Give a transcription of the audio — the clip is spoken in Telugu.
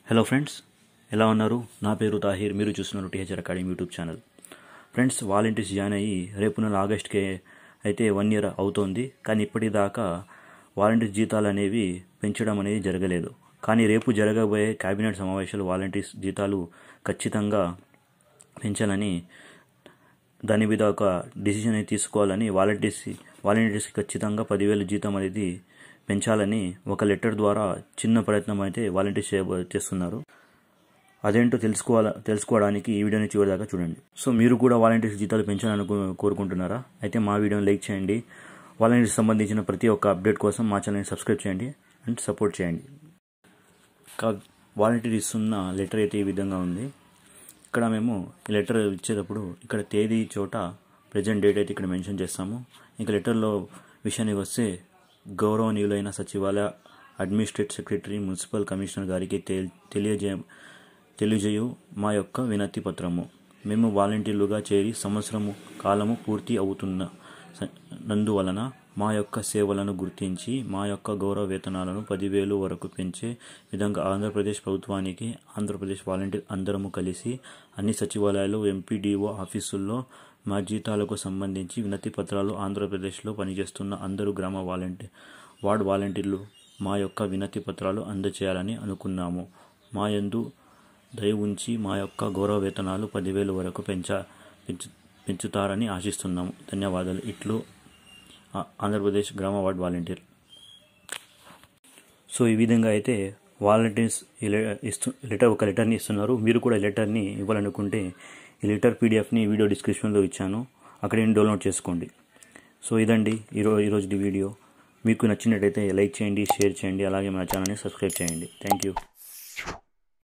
హలో ఫ్రెండ్స్ ఎలా ఉన్నారు నా పేరు తాహిర్ మీరు చూస్తున్నారు THR academy YouTube channel friends volunteers join అయ్యి రేపు నెల ఆగస్ట్కి అయితే వన్ ఇయర్ అవుతోంది కానీ ఇప్పటిదాకా వాలంటీర్స్ జీతాలు అనేవి పెంచడం అనేది జరగలేదు కానీ రేపు జరగబోయే కేబినెట్ సమావేశాలు వాలంటీర్స్ జీతాలు ఖచ్చితంగా పెంచాలని దాని మీద ఒక డిసిజన్ అనేది తీసుకోవాలని వాలంటీర్స్ వాలంటీర్స్కి ఖచ్చితంగా పదివేలు జీతం అనేది పెంచాలని ఒక లెటర్ ద్వారా చిన్న ప్రయత్నం అయితే వాలంటీర్స్ చేయ చేస్తున్నారు అదేంటో తెలుసుకోవాల తెలుసుకోవడానికి ఈ వీడియోని చివరిదాకా చూడండి సో మీరు కూడా వాలంటీర్స్ జీతాలు పెంచాలని కో- కోరుకుంటున్నారా అయితే మా వీడియోని లైక్ చేయండి వాలంటీర్స్ సంబంధించిన ప్రతి ఒక్క అప్డేట్ కోసం మా ఛానల్ని సబ్స్క్రైబ్ చేయండి అండ్ సపోర్ట్ చేయండి కా వాలంటీర్ ఇస్తున్న లెటర్ అయితే ఈ విధంగా ఉంది ఇక్కడ మేము ఈ లెటర్ ఇచ్చేటప్పుడు ఇక్కడ తేదీ చోట ప్రజెంట్ డేట్ అయితే ఇక్కడ మెన్షన్ చేస్తాము ఇంకా లెటర్లో విషయానికి వస్తే గౌరవనీయులైన సచివాలయ అడ్మినిస్ట్రేటివ్ సెక్రటరీ మున్సిపల్ కమిషనర్ గారికి తెల్- తెలియజే తెలియజేయు మా యొక్క వినతి పత్రము మేము వాలంటీర్లుగా చేరి సంవత్సరము కాలము పూర్తి అవుతున్న స- నందువలన మా యొక్క సేవలను గుర్తించి మా యొక్క గౌరవ వేతనాలను పదివేలు వరకు పెంచే విధంగా ఆంధ్రప్రదేశ్ ప్రభుత్వానికి ఆంధ్రప్రదేశ్ వాలంటీర్ అందరము కలిసి అన్ని సచివాలయాలు ఎంపీడీఓ ఆఫీసుల్లో మా జీతాలకు సంబంధించి వినతి పత్రాలు ఆంధ్రప్రదేశ్లో పనిచేస్తున్న అందరూ గ్రామ వాలంటీర్ వార్డ్ వాలంటీర్లు మా యొక్క వినతి పత్రాలు అందచేయాలని అనుకున్నాము మా యందు దయ ఉంచి మా యొక్క గౌరవ వేతనాలు పదివేలు వరకు పెంచ పెంచు పెంచుతారని ఆశిస్తున్నాము ధన్యవాదాలు ఇట్లు ఆ- ఆంధ్రప్రదేశ్ గ్రామ వార్డ్ వాలంటీర్ సో ఈ విధంగా అయితే వాలంటీర్స్ ఈ లె- ఇస్తు లెటర్ ఒక లెటర్ని ఇస్తున్నారు మీరు కూడా ఈ లెటర్ని ఇవ్వాలనుకుంటే ఈ లెటర్ పీడిఎఫ్ని వీడియో డిస్క్రిప్షన్లో ఇచ్చాను అక్కడ డౌన్లోడ్ చేసుకోండి సో ఇదండి ఈరో ఈరోజు వీడియో మీకు నచ్చినట్టయితే లైక్ చేయండి షేర్ చేయండి అలాగే మన ఛానల్ని సబ్స్క్రైబ్ చేయండి థ్యాంక్ యూ